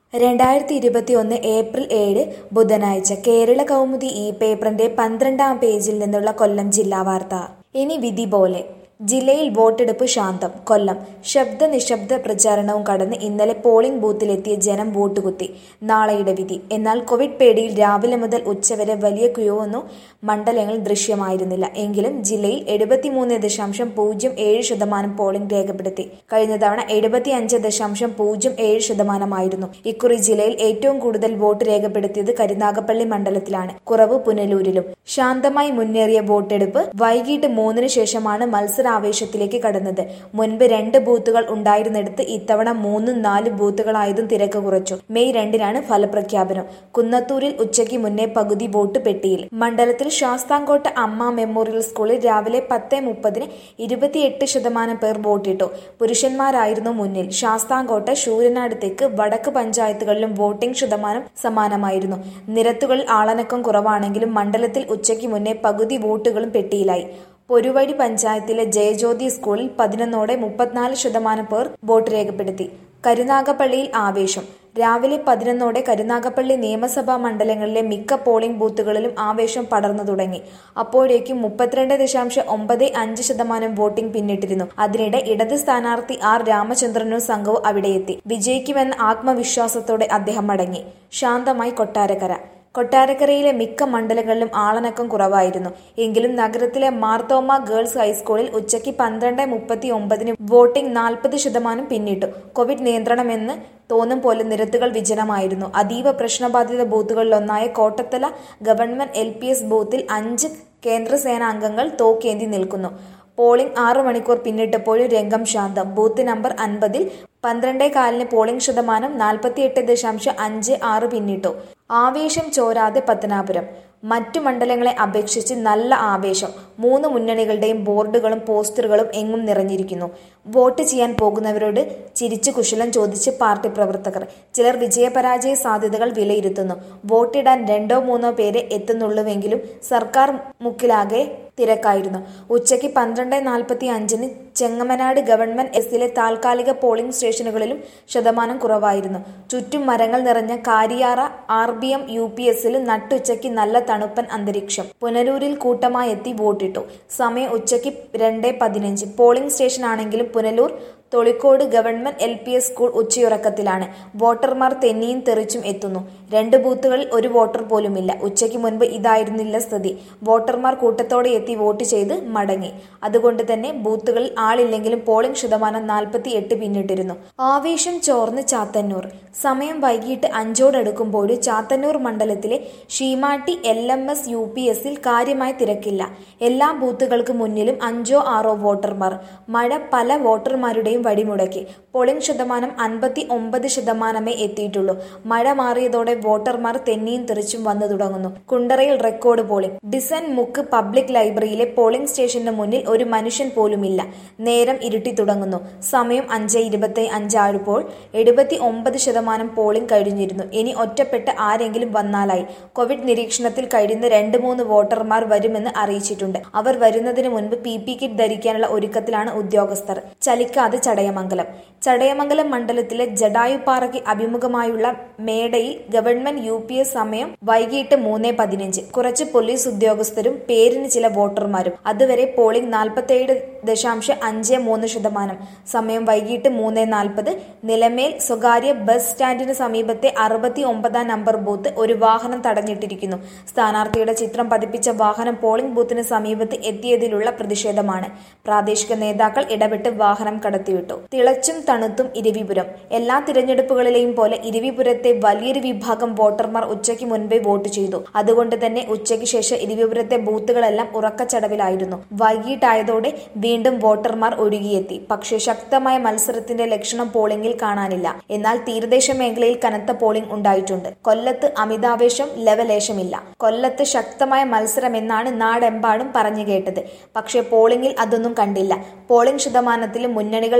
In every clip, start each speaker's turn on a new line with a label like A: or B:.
A: രണ്ടായിരത്തി ഇരുപത്തിയൊന്ന് ഏപ്രിൽ ഏഴ് ബുധനാഴ്ച കേരള കൗമുദി ഈ പേപ്പറിന്റെ പന്ത്രണ്ടാം പേജിൽ നിന്നുള്ള കൊല്ലം ജില്ലാ വാർത്ത ഇനി വിധി പോലെ ജില്ലയിൽ വോട്ടെടുപ്പ് ശാന്തം കൊല്ലം ശബ്ദ നിശബ്ദ പ്രചാരണവും കടന്ന് ഇന്നലെ പോളിംഗ് ബൂത്തിലെത്തിയ ജനം വോട്ടുകുത്തി നാളെയുടെ വിധി എന്നാൽ കോവിഡ് പേടിയിൽ രാവിലെ മുതൽ ഉച്ചവരെ വലിയ ക്യൂവൊന്നും മണ്ഡലങ്ങളിൽ ദൃശ്യമായിരുന്നില്ല എങ്കിലും ജില്ലയിൽ എഴുപത്തിമൂന്ന് ദശാംശം പൂജ്യം ഏഴ് ശതമാനം പോളിംഗ് രേഖപ്പെടുത്തി കഴിഞ്ഞ തവണ എഴുപത്തി അഞ്ച് ദശാംശം പൂജ്യം ഏഴ് ശതമാനമായിരുന്നു ഇക്കുറി ജില്ലയിൽ ഏറ്റവും കൂടുതൽ വോട്ട് രേഖപ്പെടുത്തിയത് കരുനാഗപ്പള്ളി മണ്ഡലത്തിലാണ് കുറവ് പുനലൂരിലും ശാന്തമായി മുന്നേറിയ വോട്ടെടുപ്പ് വൈകിട്ട് മൂന്നിന് ശേഷമാണ് മത്സരാവേശത്തിലേക്ക് കടന്നത് മുൻപ് രണ്ട് ബൂത്തുകൾ ഉണ്ടായിരുന്നിടത്ത് ഇത്തവണ മൂന്നും നാല് ബൂത്തുകളായതും തിരക്ക് കുറച്ചു മെയ് രണ്ടിനാണ് ഫലപ്രഖ്യാപനം കുന്നത്തൂരിൽ ഉച്ചയ്ക്ക് മുന്നേ പകുതി വോട്ട് പെട്ടിയിൽ മണ്ഡലത്തിൽ ശാസ്താംകോട്ട അമ്മ മെമ്മോറിയൽ സ്കൂളിൽ രാവിലെ പത്ത് മുപ്പതിന് ഇരുപത്തിയെട്ട് ശതമാനം പേർ വോട്ടിട്ടു പുരുഷന്മാരായിരുന്നു മുന്നിൽ ശാസ്താംകോട്ട ശൂരനാട് തെക്ക് വടക്ക് പഞ്ചായത്തുകളിലും വോട്ടിംഗ് ശതമാനം സമാനമായിരുന്നു നിരത്തുകളിൽ ആളനക്കം കുറവാണെങ്കിലും മണ്ഡലത്തിൽ ഉച്ചയ്ക്ക് മുന്നേ പകുതി വോട്ടുകളും പെട്ടിയിലായി പൊരുവഴി പഞ്ചായത്തിലെ ജയജ്യോതി സ്കൂളിൽ പതിനൊന്നോടെ മുപ്പത്തിനാല് ശതമാനം പേർ വോട്ട് രേഖപ്പെടുത്തി കരുനാഗപ്പള്ളിയിൽ ആവേശം രാവിലെ പതിനൊന്നോടെ കരുനാഗപ്പള്ളി നിയമസഭാ മണ്ഡലങ്ങളിലെ മിക്ക പോളിംഗ് ബൂത്തുകളിലും ആവേശം പടർന്നു തുടങ്ങി അപ്പോഴേക്കും മുപ്പത്തിരണ്ട് ദശാംശം ഒമ്പത് അഞ്ച് ശതമാനം വോട്ടിംഗ് പിന്നിട്ടിരുന്നു അതിനിടെ ഇടത് സ്ഥാനാർത്ഥി ആർ രാമചന്ദ്രനും സംഘവും അവിടെയെത്തി വിജയിക്കുമെന്ന ആത്മവിശ്വാസത്തോടെ അദ്ദേഹം മടങ്ങി ശാന്തമായി കൊട്ടാരക്കര കൊട്ടാരക്കരയിലെ മിക്ക മണ്ഡലങ്ങളിലും ആളനക്കം കുറവായിരുന്നു എങ്കിലും നഗരത്തിലെ മാർത്തോമ ഗേൾസ് ഹൈസ്കൂളിൽ ഉച്ചയ്ക്ക് പന്ത്രണ്ട് മുപ്പത്തി ഒമ്പതിന് വോട്ടിംഗ് നാൽപ്പത് ശതമാനം പിന്നിട്ടു കോവിഡ് നിയന്ത്രണമെന്ന് തോന്നും പോലെ നിരത്തുകൾ വിജനമായിരുന്നു അതീവ പ്രശ്നബാധിത ബൂത്തുകളിലൊന്നായ Kottathala government L P S ബൂത്തിൽ അഞ്ച് കേന്ദ്രസേന അംഗങ്ങൾ തോക്കേന്തി നിൽക്കുന്നു പോളിംഗ് ആറു മണിക്കൂർ പിന്നിട്ടപ്പോഴും രംഗം ശാന്തം ബൂത്ത് നമ്പർ അൻപതിൽ പന്ത്രണ്ടേ കാലിന് പോളിംഗ് ശതമാനം നാൽപ്പത്തിയെട്ട് ദശാംശം അഞ്ച് ആറ് പിന്നിട്ടു ആവേശം ചോരാതെ പത്തനാപുരം മറ്റു മണ്ഡലങ്ങളെ അപേക്ഷിച്ച് നല്ല ആവേശം മൂന്ന് മുന്നണികളുടെയും ബോർഡുകളും പോസ്റ്ററുകളും എങ്ങും നിറഞ്ഞിരിക്കുന്നു വോട്ട് ചെയ്യാൻ പോകുന്നവരോട് ചിരിച്ചു കുശലം ചോദിച്ച് പാർട്ടി പ്രവർത്തകർ ചിലർ വിജയപരാജയ സാധ്യതകൾ വിലയിരുത്തുന്നു വോട്ടിടാൻ രണ്ടോ മൂന്നോ പേരെ എത്തുന്നുള്ളൂവെങ്കിലും സർക്കാർ മുക്കിലാകെ തിരക്കായിരുന്നു ഉച്ചയ്ക്ക് പന്ത്രണ്ട് നാൽപ്പത്തി അഞ്ചിന് ചെങ്ങമനാട് ഗവൺമെന്റ് എസിലെ താൽക്കാലിക പോളിംഗ് സ്റ്റേഷനുകളിലും ശതമാനം കുറവായിരുന്നു ചുറ്റും മരങ്ങൾ നിറഞ്ഞ Kariyara R B M U P എസിലും നട്ടുച്ചയ്ക്ക് നല്ല തണുപ്പൻ അന്തരീക്ഷം പുനലൂരിൽ കൂട്ടമായി എത്തി വോട്ടിട്ടു സമയം ഉച്ചയ്ക്ക് രണ്ട് പതിനഞ്ച് പോളിംഗ് സ്റ്റേഷനാണെങ്കിലും Punalur Tholicode government L P S school ഉച്ചയുറക്കത്തിലാണ് വോട്ടർമാർ തെന്നിയും തെറിച്ചും എത്തുന്നു രണ്ട് ബൂത്തുകളിൽ ഒരു വോട്ടർ പോലുമില്ല ഉച്ചയ്ക്ക് മുൻപ് ഇതായിരുന്നില്ല സ്ഥിതി വോട്ടർമാർ കൂട്ടത്തോടെ എത്തി വോട്ട് ചെയ്ത് മടങ്ങി അതുകൊണ്ട് തന്നെ ബൂത്തുകളിൽ ആളില്ലെങ്കിലും പോളിംഗ് ശതമാനം നാൽപ്പത്തി എട്ട് പിന്നിട്ടിരുന്നു ആവേശം ചോർന്ന് ചാത്തന്നൂർ സമയം വൈകിട്ട് അഞ്ചോടടുക്കുമ്പോഴും ചാത്തന്നൂർ മണ്ഡലത്തിലെ Sheematti L M S U P എസിൽ കാര്യമായ തിരക്കില്ല എല്ലാ ബൂത്തുകൾക്ക് മുന്നിലും അഞ്ചോ ആറോ വോട്ടർമാർ മഴ പല വോട്ടർമാരുടെയും വടിമുടക്കി പോളിംഗ് ശതമാനം അൻപത്തി ഒമ്പത് ശതമാനമേ എത്തിയിട്ടുള്ളൂ മഴ മാറിയതോടെ വോട്ടർമാർ തെന്നിയും തെറിച്ചും വന്നു തുടങ്ങുന്നു കുണ്ടറയിൽ റെക്കോർഡ് പോളിംഗ് ഡിസൻ മുക്ക് പബ്ലിക് ലൈബ്രറിയിലെ പോളിംഗ് സ്റ്റേഷന് മുന്നിൽ ഒരു മനുഷ്യൻ പോലുമില്ല നേരം ഇരുട്ടി തുടങ്ങുന്നു സമയം അഞ്ച് ഇരുപത്തി അഞ്ചായപ്പോൾ എഴുപത്തി ഒമ്പത് ശതമാനം പോളിംഗ് കഴിഞ്ഞിരുന്നു ഇനി ഒറ്റപ്പെട്ട് ആരെങ്കിലും വന്നാലായി കോവിഡ് നിരീക്ഷണത്തിൽ കഴിയുന്ന രണ്ട് മൂന്ന് വോട്ടർമാർ വരുമെന്ന് അറിയിച്ചിട്ടുണ്ട് അവർ വരുന്നതിന് മുൻപ് പി പി കിറ്റ് ധരിക്കാനുള്ള ഒരുക്കത്തിലാണ് ഉദ്യോഗസ്ഥർ ചലിക്കാതെ ചടയമംഗലം ചടയമംഗലം മണ്ഡലത്തിലെ ജഡായുപ്പാറയ്ക്ക് അഭിമുഖമായുള്ള മേടയിൽ ഗവൺമെന്റ് യു പി എസ് സമയം വൈകിട്ട് മൂന്ന് പതിനഞ്ച് കുറച്ച് പോലീസ് ഉദ്യോഗസ്ഥരും പേരിന് ചില വോട്ടർമാരും അതുവരെ പോളിംഗ് നാൽപ്പത്തേഴ് ദശാംശം അഞ്ച് മൂന്ന് ശതമാനം സമയം വൈകിട്ട് മൂന്ന് നാൽപ്പത് നിലമേൽ സ്വകാര്യ ബസ് സ്റ്റാൻഡിന് സമീപത്തെ അറുപത്തി ഒമ്പതാം നമ്പർ ബൂത്ത് ഒരു വാഹനം തടഞ്ഞിട്ടിരിക്കുന്നു സ്ഥാനാർത്ഥിയുടെ ചിത്രം പതിപ്പിച്ച വാഹനം പോളിംഗ് ബൂത്തിന് സമീപത്ത് എത്തിയതിലുള്ള പ്രതിഷേധമാണ് പ്രാദേശിക നേതാക്കൾ ഇടപെട്ട് വാഹനം കടത്തിവിട്ടു തിളച്ചും തണുത്തും ഇരവിപുരം എല്ലാ തിരഞ്ഞെടുപ്പുകളിലെയും പോലെ ഇരവിപുരത്തെ വലിയൊരു വിഭാഗം വോട്ടർമാർ ഉച്ചയ്ക്ക് മുൻപേ വോട്ട് ചെയ്തു അതുകൊണ്ട് തന്നെ ഉച്ചയ്ക്ക് ശേഷം ഇരവിപുരത്തെ ബൂത്തുകളെല്ലാം ഉറക്കച്ചടവിലായിരുന്നു വൈകിട്ടായതോടെ വീണ്ടും വോട്ടർമാർ ഒഴുകിയെത്തി പക്ഷേ ശക്തമായ മത്സരത്തിന്റെ ലക്ഷണം പോളിംഗിൽ കാണാനില്ല എന്നാൽ തീരദേശ മേഖലയിൽ കനത്ത പോളിംഗ് ഉണ്ടായിട്ടുണ്ട് കൊല്ലത്ത് അമിതാവേശം ലവലേശമില്ല കൊല്ലത്ത് ശക്തമായ മത്സരമെന്നാണ് നാടെമ്പാടും പറഞ്ഞു കേട്ടത് പക്ഷേ പോളിംഗിൽ അതൊന്നും കണ്ടില്ല പോളിംഗ് ശതമാനത്തിൽ മുന്നണികൾ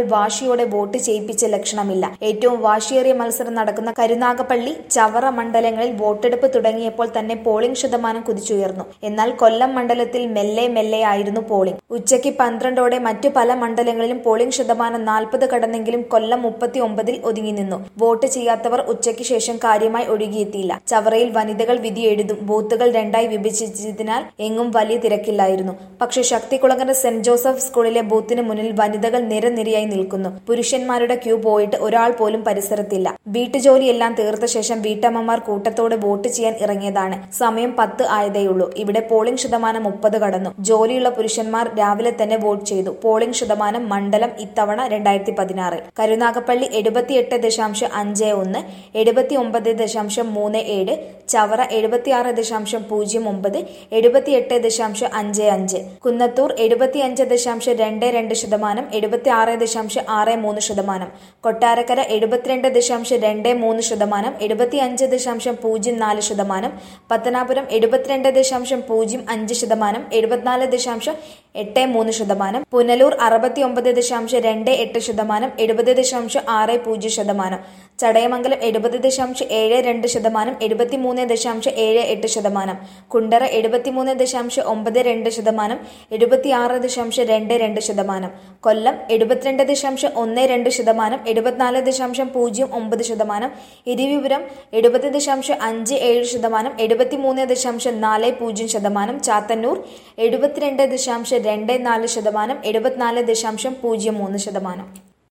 A: വാശിയോടെ വോട്ട് ചെയ്യിപ്പിച്ച ലക്ഷണമില്ല ഏറ്റവും വാശിയേറിയ മത്സരം നടക്കുന്ന കരുനാഗപ്പള്ളി ചവറ മണ്ഡലങ്ങളിൽ വോട്ടെടുപ്പ് തുടങ്ങിയപ്പോൾ തന്നെ പോളിംഗ് ശതമാനം കുതിച്ചുയർന്നു എന്നാൽ കൊല്ലം മണ്ഡലത്തിൽ മെല്ലെ മെല്ലെ ആയിരുന്നു പോളിംഗ് ഉച്ചയ്ക്ക് പന്ത്രണ്ടോടെ മറ്റു പല മണ്ഡലങ്ങളിലും പോളിംഗ് ശതമാനം നാൽപ്പത് കടന്നെങ്കിലും കൊല്ലം മുപ്പത്തി ഒമ്പതിൽ ഒതുങ്ങി നിന്നു വോട്ട് ചെയ്യാത്തവർ ഉച്ചയ്ക്ക് ശേഷം കാര്യമായി ഒഴുകിയെത്തിയില്ല ചവറയിൽ വനിതകൾ വിധി എഴുതും ബൂത്തുകൾ രണ്ടായി വിഭജിച്ചതിനാൽ എങ്ങും വലിയ തിരക്കില്ലായിരുന്നു പക്ഷേ ശക്തികുളങ്ങര സെന്റ് ജോസഫ് സ്കൂളിലെ ബൂത്തിന് മുന്നിൽ വനിതകൾ നിരനിരയായി നിൽക്കുന്നു പുരുഷന്മാരുടെ ക്യൂ പോയിട്ട് ഒരാൾ പോലും പരിസരത്തില്ല വീട്ടുജോലിയെല്ലാം തീർത്ത ശേഷം വീട്ടമ്മമാർ കൂട്ടത്തോടെ വോട്ട് ചെയ്യാൻ ഇറങ്ങിയതാണ് സമയം പത്ത് ആയതേയുള്ളൂ ഇവിടെ പോളിംഗ് ശതമാനം മുപ്പത് കടന്നു ജോലിയുള്ള പുരുഷന്മാർ രാവിലെ തന്നെ വോട്ട് ചെയ്തു പോളിംഗ് ശതമാനം മണ്ഡലം ഇത്തവണ രണ്ടായിരത്തി പതിനാറ് കരുനാഗപ്പള്ളി എഴുപത്തിയെട്ട് ദശാംശം അഞ്ച് ഒന്ന് എഴുപത്തി ഒമ്പത് ദശാംശം മൂന്ന് ഏഴ് ചവറ എഴുപത്തിയാറ് ദശാംശം പൂജ്യം ഒമ്പത് എഴുപത്തിയെട്ട് ദശാംശം അഞ്ച് അഞ്ച് കുന്നത്തൂർ എഴുപത്തിയഞ്ച് ദശാംശം രണ്ട് രണ്ട് ശതമാനം എഴുപത്തി ആറ് ദശാംശം ആറ് മൂന്ന് ശതമാനം കൊട്ടാരക്കര എഴുപത്തിരണ്ട് ദശാംശം രണ്ട് മൂന്ന് ശതമാനം എഴുപത്തിയഞ്ച് ദശാംശം പൂജ്യം നാല് ശതമാനം പത്തനാപുരം എഴുപത്തിരണ്ട് ദശാംശം പൂജ്യം അഞ്ച് ശതമാനം എഴുപത്തിനാല് ദശാംശം എട്ട് മൂന്ന് ശതമാനം പുനലൂർ അറുപത്തി ഒമ്പത് ദശാംശം രണ്ട് എട്ട് ശതമാനം എഴുപത് ദശാംശം ആറ് പൂജ്യം ശതമാനം ചടയമംഗലം എഴുപത് ദശാംശം ഏഴ് രണ്ട് ശതമാനം എഴുപത്തിമൂന്ന് ദശാംശം ഏഴ് എട്ട് ശതമാനം കുണ്ടറ എഴുപത്തിമൂന്ന് ദശാംശം ഒമ്പത് രണ്ട് ശതമാനം എഴുപത്തിയാറ് ദശാംശം രണ്ട് രണ്ട് ശതമാനം കൊല്ലം എഴുപത്തിരണ്ട് ദശാംശം ഒന്ന് രണ്ട് ശതമാനം എഴുപത്തിനാല് ദശാംശം പൂജ്യം ഒമ്പത് ശതമാനം ഇരിവിപുരം എഴുപത് ദശാംശം അഞ്ച് ഏഴ് ശതമാനം എഴുപത്തിമൂന്ന് ദശാംശം നാല് പൂജ്യം ശതമാനം ചാത്തന്നൂർ എഴുപത്തിരണ്ട് ദശാംശം രണ്ട് നാല് ശതമാനം എഴുപത്തിനാല് ദശാംശം പൂജ്യം മൂന്ന് ശതമാനം